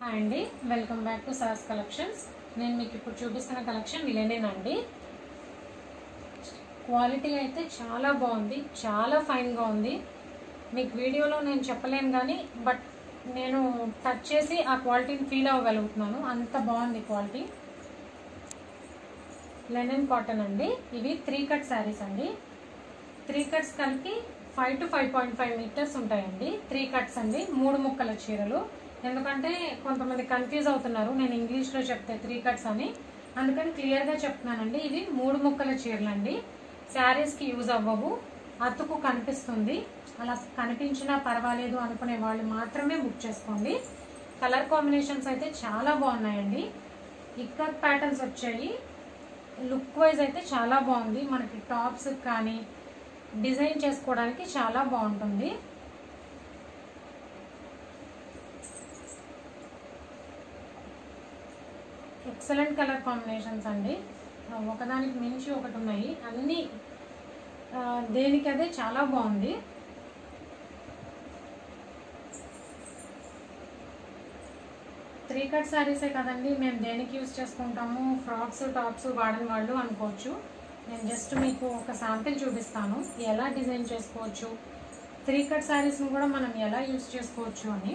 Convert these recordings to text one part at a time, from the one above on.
hi అండి welcome back to సాస్ collections నేను మీకు ఇప్పుడు చూపిస్తున్న కలెక్షన్ లెనిన్ అండి క్వాలిటీ అయితే చాలా బాగుంది చాలా ఫైన్గా ఉంది మీకు వీడియోలో నేను చెప్పలేను కానీ బట్ నేను టచ్ చేసి ఆ క్వాలిటీని ఫీల్ అవ్వగలుగుతున్నాను అంత బాగుంది క్వాలిటీ లెనిన్ కాటన్ అండి ఇవి త్రీ కట్ శారీస్ అండి త్రీ కట్స్ కలిపి five to five point five meters ఉంటాయండి త్రీ కట్స్ అండి మూడు ముక్కల చీరలు ఎందుకంటే కొంతమంది కన్ఫ్యూజ్ అవుతున్నారు నేను ఇంగ్లీష్లో చెప్తే త్రీ కట్స్ అని అందుకని క్లియర్గా చెప్తున్నానండి ఇవి మూడు ముక్కల చీరలు అండి శారీస్కి యూజ్ అవ్వవు అతుకు కనిపిస్తుంది అలా కనిపించినా పర్వాలేదు అనుకునే వాళ్ళు మాత్రమే బుక్ చేసుకోండి కలర్ కాంబినేషన్స్ అయితే చాలా బాగున్నాయండి ఇక్కత్ ప్యాటర్న్స్ వచ్చాయి లుక్ వైజ్ అయితే చాలా బాగుంది మనకి టాప్స్ కానీ డిజైన్ చేసుకోవడానికి చాలా బాగుంటుంది ఎక్సలెంట్ కలర్ కాంబినేషన్స్ అండి ఒకదానికి మించి ఒకటి ఉన్నాయి అన్నీ ఆ, దేనికి అదే చాలా బాగుంది త్రీ కట్ శారీసే కదండి మేము దేనికి యూజ్ చేసుకుంటాము ఫ్రాక్స్ టాప్స్ వాడని వాళ్ళు అనుకోవచ్చు నేను జస్ట్ మీకు ఒక శాంపిల్ చూపిస్తాను ఎలా డిజైన్ చేసుకోవచ్చు త్రీ కట్ శారీస్ని కూడా మనం ఎలా యూజ్ చేసుకోవచ్చు అని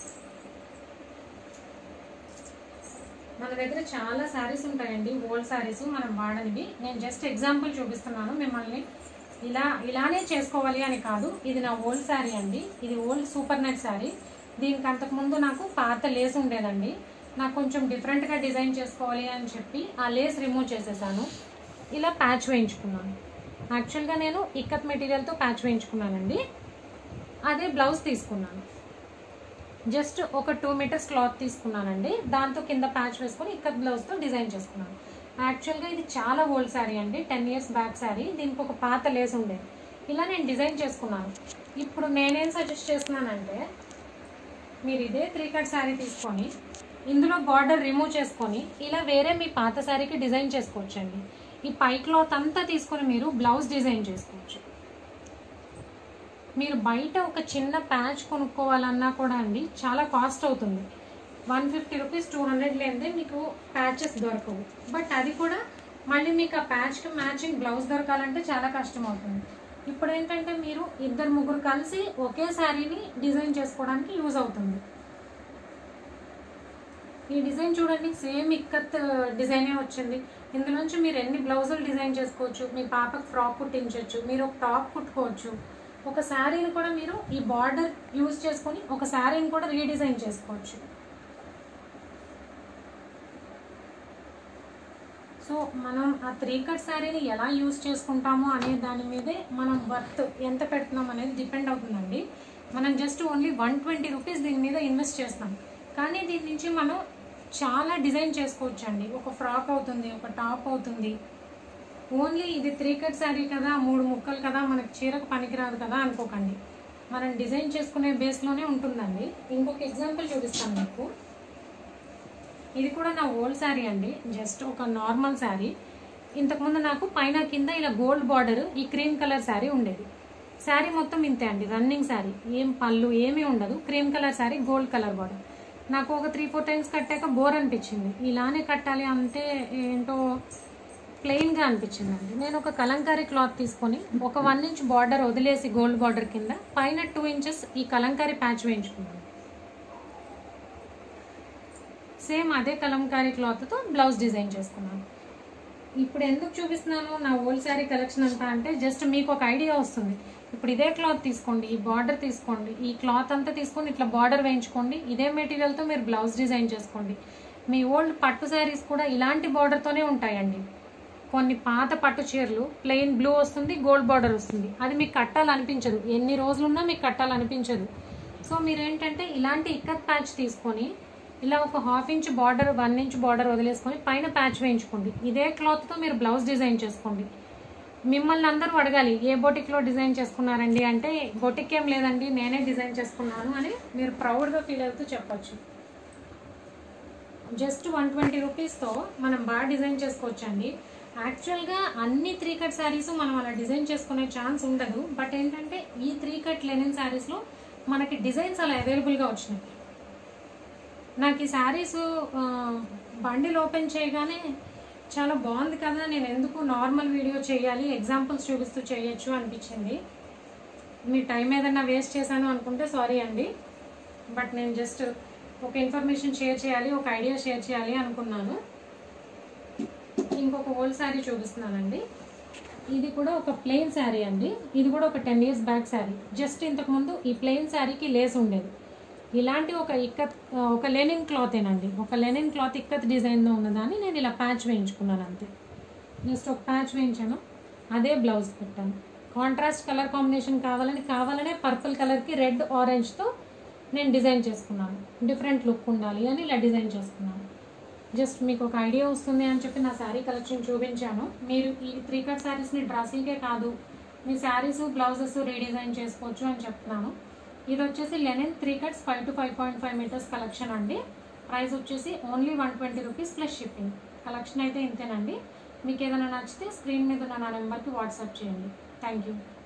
మన దగ్గర చాలా శారీస్ ఉంటాయండి ఓల్డ్ శారీస్ మనం వాడనివి నేను జస్ట్ ఎగ్జాంపుల్ చూపిస్తున్నాను మిమ్మల్ని ఇలా ఇలానే చేసుకోవాలి అని కాదు ఇది నా ఓల్డ్ శారీ అండి ఇది ఓల్డ్ సూపర్ నెట్ శారీ దీనికి అంతకుముందు నాకు పాత లేస్ ఉండేదండి నాకు కొంచెం డిఫరెంట్గా డిజైన్ చేసుకోవాలి అని చెప్పి ఆ లేస్ రిమూవ్ చేసేసాను ఇలా ప్యాచ్ వేయించుకున్నాను యాక్చువల్గా నేను ఇక్కత్ మెటీరియల్తో ప్యాచ్ వేయించుకున్నానండి అదే బ్లౌజ్ తీసుకున్నాను జస్ట్ ఒక టూ మీటర్స్ క్లాత్ తీసుకున్నానండి దాంతో కింద ప్యాచ్ వేసుకొని ఇక్కత్ బ్లౌజ్తో డిజైన్ చేసుకున్నాను యాక్చువల్గా ఇది చాలా ఓల్డ్ శారీ అండి టెన్ ఇయర్స్ బ్యాక్ శారీ దీనికి ఒక పాత లేస్ ఉండేది ఇలా నేను డిజైన్ చేసుకున్నాను ఇప్పుడు నేనేం సజెస్ట్ చేస్తున్నానంటే మీరు ఇదే త్రీ కట్ శారీ తీసుకొని ఇందులో బార్డర్ రిమూవ్ చేసుకొని ఇలా వేరే మీ పాత శారీకి డిజైన్ చేసుకోవచ్చండి ఈ పై క్లాత్ అంతా తీసుకొని మీరు బ్లౌజ్ డిజైన్ చేసుకోవచ్చు మీరు బయట ఒక చిన్న ప్యాచ్ కొనుక్కోవాలన్నా కూడా అండి చాలా కాస్ట్ అవుతుంది one fifty rupees two hundred లేదే మీకు ప్యాచెస్ దొరకవు బట్ అది కూడా మళ్ళీ మీకు ఆ ప్యాచ్కి మ్యాచింగ్ బ్లౌజ్ దొరకాలంటే చాలా కష్టం అవుతుంది ఇప్పుడు ఏంటంటే మీరు ఇద్దరు ముగ్గురు కలిసి ఒకే శారీని డిజైన్ చేసుకోవడానికి యూజ్ అవుతుంది ఈ డిజైన్ చూడండి సేమ్ ఇక్కత్ డిజైనే వచ్చింది ఇందులోంచి మీరు ఎన్ని బ్లౌజులు డిజైన్ చేసుకోవచ్చు మీ పాపకు ఫ్రాక్ కుట్టించవచ్చు మీరు ఒక టాప్ కుట్టుకోవచ్చు ఒక శారీని కూడా మీరు ఈ బార్డర్ యూజ్ చేసుకొని ఒక శారీని కూడా రీడిజైన్ చేసుకోవచ్చు సో మనం ఆ త్రీ కట్ శారీని ఎలా యూజ్ చేసుకుంటామో అనే దాని మీదే మనం వర్త్ ఎంత పెడుతున్నాం అనేది డిపెండ్ అవుతుందండి మనం just only one twenty rupees దీని మీద ఇన్వెస్ట్ చేస్తాం కానీ దీని నుంచి మనం చాలా డిజైన్ చేసుకోవచ్చు అండి ఒక ఫ్రాక్ అవుతుంది ఒక టాప్ అవుతుంది ఓన్లీ ఇది త్రీ కట్ శారీ కదా మూడు ముక్కలు కదా మనకి చీరకు పనికిరాదు కదా అనుకోకండి మనం డిజైన్ చేసుకునే బేస్లోనే ఉంటుందండి ఇంకొక ఎగ్జాంపుల్ చూపిస్తాను మీకు ఇది కూడా నా ఓల్డ్ శారీ అండి జస్ట్ ఒక నార్మల్ శారీ ఇంతకుముందు నాకు పైన కింద ఇలా గోల్డ్ బార్డర్ ఈ క్రీమ్ కలర్ శారీ ఉండేది శారీ మొత్తం ఇంతే అండి రన్నింగ్ శారీ ఏం పళ్ళు ఏమీ ఉండదు cream colour sari gold colour border నాకు ఒక త్రీ ఫోర్ టైమ్స్ కట్టాక బోర్ అనిపించింది ఇలానే కట్టాలి అంటే ఏంటో ప్లెయిన్గా అనిపించిందండి నేను ఒక కలంకారీ క్లాత్ తీసుకొని ఒక వన్ ఇంచ్ బార్డర్ వదిలేసి గోల్డ్ బార్డర్ కింద పైన టూ ఇంచెస్ ఈ కలంకారీ ప్యాచ్ వేయించుకున్నాను సేమ్ అదే కలంకారీ క్లాత్తో బ్లౌజ్ డిజైన్ చేసుకున్నాను ఇప్పుడు ఎందుకు చూపిస్తున్నాను నా ఓల్డ్ శారీ కలెక్షన్ అంతా అంటే జస్ట్ మీకు ఒక ఐడియా వస్తుంది ఇప్పుడు ఇదే క్లాత్ తీసుకోండి ఈ బార్డర్ తీసుకోండి ఈ క్లాత్ అంతా తీసుకొని ఇట్లా బార్డర్ వేయించుకోండి ఇదే మెటీరియల్తో మీరు బ్లౌజ్ డిజైన్ చేసుకోండి మీ ఓల్డ్ పట్టు శారీస్ కూడా ఇలాంటి బార్డర్తోనే ఉంటాయండి కొన్ని పాత పట్టు చీరలు ప్లెయిన్ బ్లూ వస్తుంది గోల్డ్ బార్డర్ వస్తుంది అది మీకు కట్టాలనిపించదు ఎన్ని రోజులున్నా మీకు కట్టాలనిపించదు సో మీరు ఏంటంటే ఇలాంటి ఇక్కత్ ప్యాచ్ తీసుకొని ఇలా ఒక half inch border one inch border వదిలేసుకొని పైన ప్యాచ్ వేయించుకోండి ఇదే క్లాత్తో మీరు బ్లౌజ్ డిజైన్ చేసుకోండి మిమ్మల్ని అందరూ అడగాలి ఏ బొటిక్లో డిజైన్ చేసుకున్నారండి అంటే బొటిక్ ఏం లేదండి నేనే డిజైన్ చేసుకున్నాను అని మీరు ప్రౌడ్గా ఫీల్ అవుతూ చెప్పొచ్చు జస్ట్ వన్ ట్వంటీ రూపీస్తో మనం బాగా డిజైన్ చేసుకోవచ్చండి యాక్చువల్గా అన్ని త్రీ కట్ శారీస్ మనం అలా డిజైన్ చేసుకునే ఛాన్స్ ఉండదు బట్ ఏంటంటే ఈ త్రీ కట్ లెనిన్ శారీస్లో మనకి డిజైన్స్ అలా అవైలబుల్గా వచ్చినాయి నాకు ఈ శారీస్ బండిల్ ఓపెన్ చేయగానే చాలా బాగుంది కదా నేను ఎందుకు నార్మల్ వీడియో చేయాలి ఎగ్జాంపుల్స్ చూపిస్తూ చేయొచ్చు అనిపించింది మీ టైం ఏదైనా వేస్ట్ చేశాను అనుకుంటే సారీ అండి బట్ నేను జస్ట్ ఒక ఇన్ఫర్మేషన్ షేర్ చేయాలి ఒక ఐడియా షేర్ చేయాలి అనుకున్నాను ఇంకొక ఓల్డ్ శారీ చూపిస్తున్నానండి ఇది కూడా ఒక ప్లెయిన్ శారీ అండి ఇది కూడా ఒక ten years back sari just ఇంతకుముందు ఈ ప్లెయిన్ శారీకి లేస్ ఉండేది ఇలాంటి ఒక ఇక్కత్ ఒక లెనిన్ క్లాతేనండి ఒక లెనిన్ క్లాత్ ఇక్కత్ డిజైన్లో ఉన్నదాన్ని నేను ఇలా ప్యాచ్ వేయించుకున్నాను అంతే జస్ట్ ఒక ప్యాచ్ వేయించాను అదే బ్లౌజ్ పెట్టాను కాంట్రాస్ట్ కలర్ కాంబినేషన్ కావాలని కావాలనే పర్పుల్ కలర్కి రెడ్ ఆరెంజ్తో నేను డిజైన్ చేసుకున్నాను డిఫరెంట్ లుక్ ఉండాలి అని ఇలా డిజైన్ చేసుకున్నాను జస్ట్ మీకు ఒక ఐడియా వస్తుంది అని చెప్పి నా శారీ కలెక్షన్ చూపించాను మీరు ఈ త్రీ కట్ శారీస్ని డ్రెస్సింగ్కే కాదు మీ శారీస్ బ్లౌజెస్ రీడిజైన్ చేసుకోవచ్చు అని చెప్తున్నాను ఇది వచ్చేసి linen three cuts five to five point five meters collection అండి ప్రైస్ వచ్చేసి only one twenty rupees plus shipping collection అయితే ఇంతేనండి మీకు ఏదైనా నచ్చితే స్క్రీన్ మీద ఉన్న నా నెంబర్కి వాట్సాప్ చేయండి థ్యాంక్ యూ